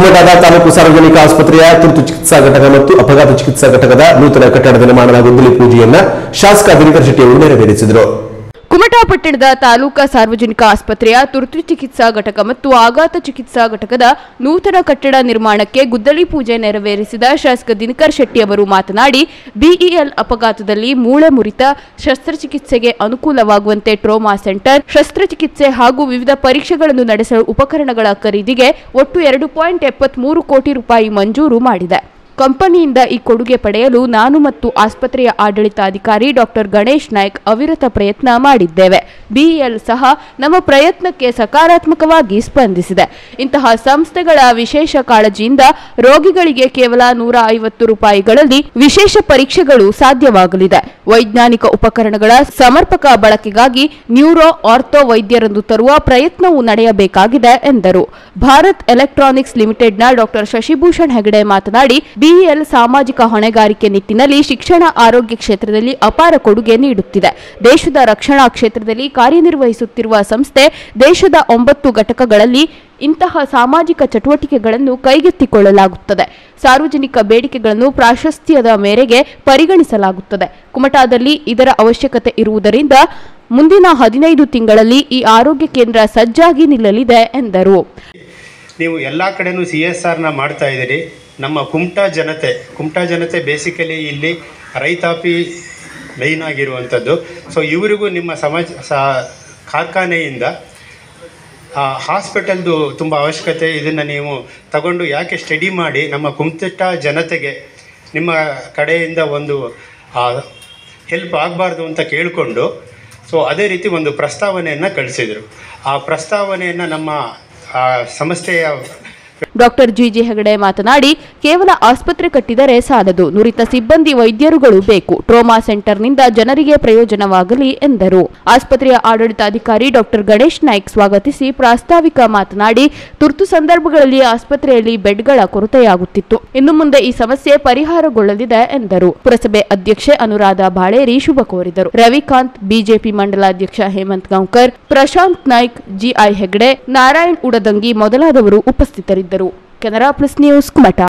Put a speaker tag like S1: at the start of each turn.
S1: ಕುಮಟಾದ ತಾಲೂಕು ಸಾರ್ವಜನಿಕ ಆಸ್ಪತ್ರೆಯ ತುರ್ತು ಚಿಕಿತ್ಸಾ ಘಟಕ ಮತ್ತು ಅಪಘಾತ ಚಿಕಿತ್ಸಾ ಘಟಕದ ನೂತನ ಕಟ್ಟಡ ನಿರ್ಮಾಣದ ಗುದ್ದಲಿ ಪೂಜೆಯನ್ನ ಶಾಸಕ ದಿನಕರ್ ಶೆಟ್ಟಿ ಅವರು ನೆರವೇರಿಸಿದರು
S2: ಕುಮಟಾ ಪಟ್ಟಣದ ತಾಲೂಕಾ ಸಾರ್ವಜನಿಕ ಆಸ್ಪತ್ರೆಯ ತುರ್ತು ಚಿಕಿತ್ಸಾ ಘಟಕ ಮತ್ತು ಆಘಾತ ಚಿಕಿತ್ಸಾ ಘಟಕದ ನೂತನ ಕಟ್ಟಡ ನಿರ್ಮಾಣಕ್ಕೆ ಗುದ್ದಲಿ ಪೂಜೆ ನೆರವೇರಿಸಿದ ಶಾಸಕ ದಿನಕರ್ ಶೆಟ್ಟಿ ಅವರು ಮಾತನಾಡಿ ಬಿಇಎಲ್ ಅಪಘಾತದಲ್ಲಿ ಮೂಳೆ ಮುರಿತ ಶಸ್ತ್ರಚಿಕಿತ್ಸೆಗೆ ಅನುಕೂಲವಾಗುವಂತೆ ಟ್ರೋಮಾ ಸೆಂಟರ್ ಶಸ್ತ್ರಚಿಕಿತ್ಸೆ ಹಾಗೂ ವಿವಿಧ ಪರೀಕ್ಷೆಗಳನ್ನು ನಡೆಸಲು ಉಪಕರಣಗಳ ಖರೀದಿಗೆ ಒಟ್ಟು ಎರಡು ಪಾಯಿಂಟ್ ಎಪ್ಪತ್ಮೂರು ಕೋಟಿ ರೂಪಾಯಿ ಮಂಜೂರು ಮಾಡಿದೆ ಕಂಪನಿಯಿಂದ ಈ ಕೊಡುಗೆ ಪಡೆಯಲು ನಾನು ಮತ್ತು ಆಸ್ಪತ್ರೆಯ ಆಡಳಿತಾಧಿಕಾರಿ ಡಾಕ್ಟರ್ ಗಣೇಶ್ ನಾಯ್ಕ್ ಅವಿರತ ಪ್ರಯತ್ನ ಮಾಡಿದ್ದೇವೆ ಬಿಇಎಲ್ ಸಹ ನಮ್ಮ ಪ್ರಯತ್ನಕ್ಕೆ ಸಕಾರಾತ್ಮಕವಾಗಿ ಸ್ಪಂದಿಸಿದೆ ಇಂತಹ ಸಂಸ್ಥೆಗಳ ವಿಶೇಷ ಕಾಳಜಿಯಿಂದ ರೋಗಿಗಳಿಗೆ ಕೇವಲ ನೂರ ಐವತ್ತು ರೂಪಾಯಿಗಳಲ್ಲಿ ವಿಶೇಷ ಪರೀಕ್ಷೆಗಳು ಸಾಧ್ಯವಾಗಲಿದೆ ವೈಜ್ಞಾನಿಕ ಉಪಕರಣಗಳ ಸಮರ್ಪಕ ಬಳಕೆಗಾಗಿ ನ್ಯೂರೋ ಆರ್ಥೋ ವೈದ್ಯರನ್ನು ತರುವ ಪ್ರಯತ್ನವೂ ನಡೆಯಬೇಕಾಗಿದೆ ಎಂದರು ಭಾರತ್ ಎಲೆಕ್ಟ್ರಾನಿಕ್ಸ್ ಲಿಮಿಟೆಡ್ನ ಡಾಕ್ಟರ್ ಶಶಿಭೂಷಣ್ ಹೆಗಡೆ ಮಾತನಾಡಿ ಬಿಇಎಲ್ ಸಾಮಾಜಿಕ ಹೊಣೆಗಾರಿಕೆ ನಿಟ್ಟಿನಲ್ಲಿ ಶಿಕ್ಷಣ ಆರೋಗ್ಯ ಕ್ಷೇತ್ರದಲ್ಲಿ ಅಪಾರ ಕೊಡುಗೆ ನೀಡುತ್ತಿದೆ ದೇಶದ ರಕ್ಷಣಾ ಕ್ಷೇತ್ರದಲ್ಲಿ ಕಾರ್ಯನಿರ್ವಹಿಸುತ್ತಿರುವ ಸಂಸ್ಥೆ ದೇಶದ ಒಂಬತ್ತು ಘಟಕಗಳಲ್ಲಿ ಇಂತಹ ಸಾಮಾಜಿಕ ಚಟುವಟಿಕೆಗಳನ್ನು ಕೈಗೆತ್ತಿಕೊಳ್ಳಲಾಗುತ್ತದೆ ಸಾರ್ವಜನಿಕ ಬೇಡಿಕೆಗಳನ್ನು ಪ್ರಾಶಸ್ತ್ಯದ ಮೇರೆಗೆ ಪರಿಗಣಿಸಲಾಗುತ್ತದೆ ಕುಮಟಾದಲ್ಲಿ ಇದರ ಅವಶ್ಯಕತೆ ಇರುವುದರಿಂದ ಮುಂದಿನ ಹದಿನೈದು ತಿಂಗಳಲ್ಲಿ ಈ ಆರೋಗ್ಯ ಕೇಂದ್ರ ಸಜ್ಜಾಗಿ ನಿಲ್ಲಲಿದೆ ಎಂದರು
S3: ನೀವು ಎಲ್ಲ ಕಡೆನೂ ಸಿ ಎಸ್ ಆರ್ನ ಮಾಡ್ತಾ ಇದ್ದೀರಿ ನಮ್ಮ ಕುಮಟಾ ಜನತೆ ಕುಮಟಾ ಜನತೆ ಬೇಸಿಕಲಿ ಇಲ್ಲಿ ರೈತಾಪಿ ಲೈನ್ ಆಗಿರುವಂಥದ್ದು ಸೊ ಇವರಿಗೂ ನಿಮ್ಮ ಸಮಾಜ ಸ ಕಾರ್ಖಾನೆಯಿಂದ ಹಾಸ್ಪಿಟಲ್ದು ತುಂಬ ಅವಶ್ಯಕತೆ ಇದನ್ನು ನೀವು ತಗೊಂಡು ಯಾಕೆ ಸ್ಟಡಿ ಮಾಡಿ ನಮ್ಮ ಕುಮಟಾ ಜನತೆಗೆ ನಿಮ್ಮ ಕಡೆಯಿಂದ ಒಂದು ಹೆಲ್ಪ್ ಆಗಬಾರ್ದು ಅಂತ ಕೇಳಿಕೊಂಡು ಸೊ ಅದೇ ರೀತಿ ಒಂದು ಪ್ರಸ್ತಾವನೆಯನ್ನು ಕಳಿಸಿದರು ಆ ಪ್ರಸ್ತಾವನೆಯನ್ನು ನಮ್ಮ ಆ, ಸಂಸ್ಥೆಯ
S2: ಡಾಕ್ಟರ್ ಜಿಜಿ ಹೆಗಡೆ ಮಾತನಾಡಿ ಕೇವಲ ಆಸ್ಪತ್ರೆ ಕಟ್ಟಿದರೆ ಸಾಲದು ನುರಿತ ಸಿಬ್ಬಂದಿ ವೈದ್ಯರುಗಳು ಬೇಕು ಟ್ರೋಮಾ ಸೆಂಟರ್ನಿಂದ ಜನರಿಗೆ ಪ್ರಯೋಜನವಾಗಲಿ ಎಂದರು ಆಸ್ಪತ್ರೆಯ ಆಡಳಿತಾಧಿಕಾರಿ ಡಾಕ್ಟರ್ ಗಣೇಶ್ ನಾಯ್ಕ್ ಸ್ವಾಗತಿಸಿ ಪ್ರಾಸ್ತಾವಿಕ ಮಾತನಾಡಿ ತುರ್ತು ಸಂದರ್ಭಗಳಲ್ಲಿ ಆಸ್ಪತ್ರೆಯಲ್ಲಿ ಬೆಡ್ಗಳ ಕೊರತೆಯಾಗುತ್ತಿತ್ತು ಇನ್ನು ಮುಂದೆ ಈ ಸಮಸ್ಯೆ ಪರಿಹಾರಗೊಳ್ಳಲಿದೆ ಎಂದರು ಪುರಸಭೆ ಅಧ್ಯಕ್ಷೆ ಅನುರಾಧ ಬಾಳೇರಿ ಶುಭ ಕೋರಿದರು ರವಿಕಾಂತ್ ಬಿಜೆಪಿ ಮಂಡಲಾಧ್ಯಕ್ಷ ಹೇಮಂತ್ ಗಾಂವ್ಕರ್ ಪ್ರಶಾಂತ್ ನಾಯ್ಕ್ ಜಿಐ ಹೆಗ್ಡೆ ನಾರಾಯಣ್ ಉಡದಂಗಿ ಮೊದಲಾದವರು ಉಪಸ್ಥಿತರಿದ್ದರು ಕೆನರಾ ಪ್ಲಸ್ ನ್ಯೂಸ್ ಕುಮಟಾ